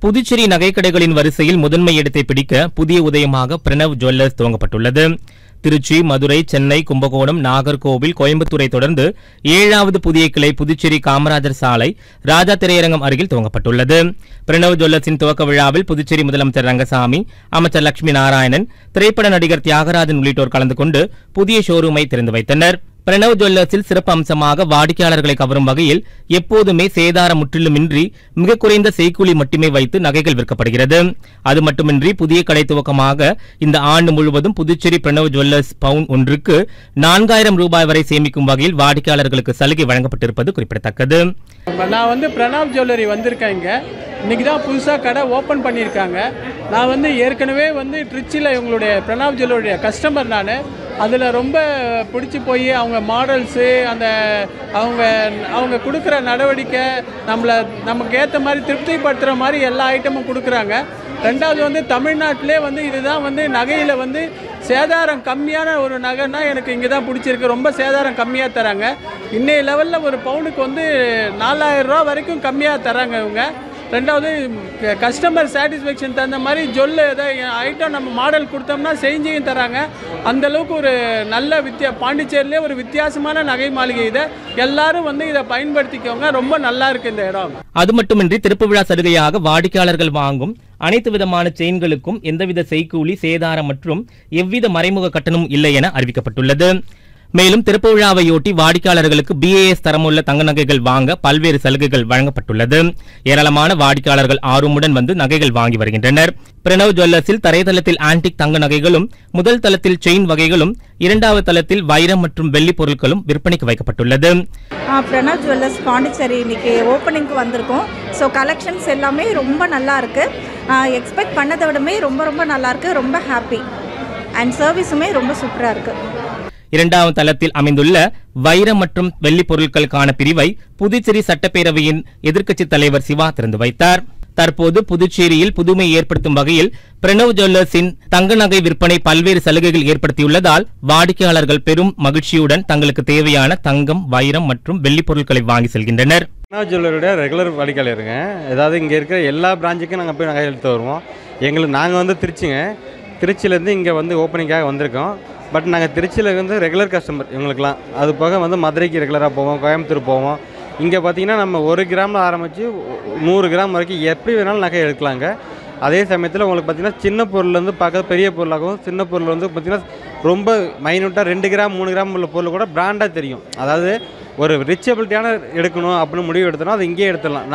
புதுச்சேரி நகைக்கடைகளின் வரிசையில் முதன்மை இடத்தை பிடிக்க புதிய உதயமாக பிரணவ் ஜுவல்லர்ஸ் துவங்கப்பட்டுள்ளது திருச்சி மதுரை சென்னை கும்பகோணம் நாகர்கோவில் கோயம்புத்தூரை தொடர்ந்து ஏழாவது புதிய கிளை புதுச்சேரி காமராஜர் சாலை ராஜா திரையரங்கம் அருகில் துவங்கப்பட்டுள்ளது பிரணவ் ஜுவல்லர்ஸின் துவக்க விழாவில் புதுச்சேரி முதலமைச்சர் ரங்கசாமி அமைச்சர் லட்சுமி நாராயணன் திரைப்பட நடிகர் தியாகராஜன் உள்ளிட்டோர் கலந்து கொண்டு புதிய ஷோரூமை திறந்து வைத்தனர் பிரணவ் ஜுவல்லர்ஸில் சிறப்பு அம்சமாக வாடிக்கையாளர்களை கவரும் வகையில் எப்போதுமே சேதாரம் முற்றிலுமின்றி மிக குறைந்த செய்கூலி மட்டுமே வைத்து நகைகள் விற்கப்படுகிறது அது மட்டுமின்றி புதிய கடை துவக்கமாக இந்த ஆண்டு முழுவதும் புதுச்சேரி பிரணவ் ஜுவல்லர்ஸ் பவுன் ஒன்றுக்கு நான்காயிரம் ரூபாய் வரை சேமிக்கும் வகையில் வாடிக்கையாளர்களுக்கு சலுகை வழங்கப்பட்டிருப்பது குறிப்பிடத்தக்கது இப்போ நான் வந்து பிரணாப் ஜுவல்லரி வந்திருக்கேன் இங்கே இன்றைக்கி தான் புதுசாக கடை ஓப்பன் பண்ணியிருக்காங்க நான் வந்து ஏற்கனவே வந்து ட்ரிச்சியில் இவங்களுடைய பிரணாப் ஜுவல்லருடைய கஸ்டமர் நான் அதில் ரொம்ப பிடிச்சி போய் அவங்க மாடல்ஸு அந்த அவங்க அவங்க கொடுக்குற நடவடிக்கை நம்மளை நமக்கு ஏற்ற மாதிரி திருப்திப்படுத்துகிற மாதிரி எல்லா ஐட்டமும் கொடுக்குறாங்க ரெண்டாவது வந்து தமிழ்நாட்டிலே வந்து இதுதான் வந்து நகையில் வந்து சேதாரம் கம்மியான ஒரு நகைன்னா எனக்கு இங்கே தான் பிடிச்சிருக்கு ரொம்ப சேதாரம் கம்மியாக தராங்க இன்னைய லெவலில் ஒரு பவுனுக்கு வந்து நாலாயிரம் ரூபா வரைக்கும் கம்மியாக தராங்க இவங்க ரெண்டாவது கஸ்டமர் சாட்டிஸ்ஃபேக்ஷன் தகுந்த மாதிரி ஜொல்லு ஏதாவது ஐட்டம் நம்ம மாடல் கொடுத்தோம்னா செஞ்சியும் தராங்க அந்த அளவுக்கு ஒரு நல்ல வித்தியா பாண்டிச்சேரியிலே ஒரு வித்தியாசமான நகை மாளிகை இதை எல்லாரும் வந்து இதை பயன்படுத்திக்கோங்க ரொம்ப நல்லா இருக்கு இந்த இடம் அது மட்டுமின்றி திறப்பு விழா சலுகையாக வாடிக்கையாளர்கள் வாங்கும் அனைத்து விதமான செயின்களுக்கும் எந்தவித செய்கூலி சேதாரம் மற்றும் எவ்வித மறைமுக கட்டணமும் இல்லை என அறிவிக்கப்பட்டுள்ளது மேலும் திறப்பு விழாவையொட்டி வாடிக்கையாளர்களுக்கு பிஏஎஸ் தரமுள்ள தங்க நகைகள் வாங்க பல்வேறு சலுகைகள் வழங்கப்பட்டுள்ளது ஏராளமான வாடிக்கையாளர்கள் ஆர்வமுடன் வந்து நகைகள் வாங்கி வருகின்றனர் பிரணவ் ஜுவல்லர்ஸில் தரைத்தளத்தில் ஆன்டிக் தங்க நகைகளும் முதல் தளத்தில் செயின் வகைகளும் இரண்டாவது தளத்தில் வைரம் மற்றும் வெள்ளி பொருட்களும் விற்பனைக்கு வைக்கப்பட்டுள்ளது ஆ, பிரணவ் ஜுவல்லர்ஸ் பாண்டிச்சேரி இன்னைக்கு ஓப்பனிங்க்கு வந்திருக்கோம் ஸோ கலெக்ஷன்ஸ் எல்லாமே ரொம்ப நல்லா இருக்கு எக்ஸ்பெக்ட் பண்ணதை விடமே ரொம்ப ரொம்ப நல்லா இருக்கு ரொம்ப ஹாப்பி அண்ட் சர்வீஸுமே ரொம்ப சூப்பராக இருக்குது இரண்டாவது தளத்தில் அமைந்துள்ள வைரம் மற்றும் வெள்ளி பொருட்களுக்கான பிரிவை புதுச்சேரி சட்டப்பேரவையின் எதிர்க்கட்சித் தலைவர் சிவா திறந்து வைத்தார் தற்போது புதுச்சேரியில் புதுமை ஏற்படுத்தும் வகையில் பிரணவ் ஜுவல்லர்ஸின் தங்க நகை விற்பனை பல்வேறு சலுகைகள் ஏற்படுத்தியுள்ளதால் வாடிக்கையாளர்கள் பெரும் மகிழ்ச்சியுடன் தங்களுக்கு தேவையான தங்கம் வைரம் மற்றும் வெள்ளி பொருட்களை வாங்கி செல்கின்றனர் பிரணவ் ஜுவல்லரியோட ரெகுலர் வாடிக்கையாளருங்க ஏதாவது இங்கே இருக்கிற எல்லா பிரான்ச்சுக்கும் நாங்கள் போய் நகை எடுத்து வருவோம் எங்களுக்கு நாங்கள் வந்து திருச்சிங்க திருச்சியிலேருந்து இங்கே வந்து ஓப்பனிங்காக வந்திருக்கோம் பட் நாங்கள் திருச்சியில் வந்து ரெகுலர் கஸ்டமர் இவங்களுக்குலாம் அது போக வந்து மதுரைக்கு ரெகுலராக போவோம் கோயம்புத்தூர் போவோம் இங்கே பார்த்தீங்கன்னா நம்ம ஒரு கிராமில் ஆரம்பித்து நூறு கிராம் வரைக்கும் எப்படி வேணாலும் நகை எடுக்கலாங்க அதே சமயத்தில் உங்களுக்கு பார்த்தீங்கன்னா சின்ன பொருள்லேருந்து பார்க்க பெரிய பொருளாகவும் சின்ன பொருள் வந்து பார்த்தீங்கன்னா ரொம்ப மைனூட்டாக ரெண்டு கிராம் மூணு கிராம் உள்ள பொருள் கூட பிராண்டாக தெரியும் அதாவது ஒரு ரிச்சபிலிட்டியான எடுக்கணும் அப்படின்னு முடிவு எடுத்தோம்னா அது இங்கேயே எடுத்துடலாம்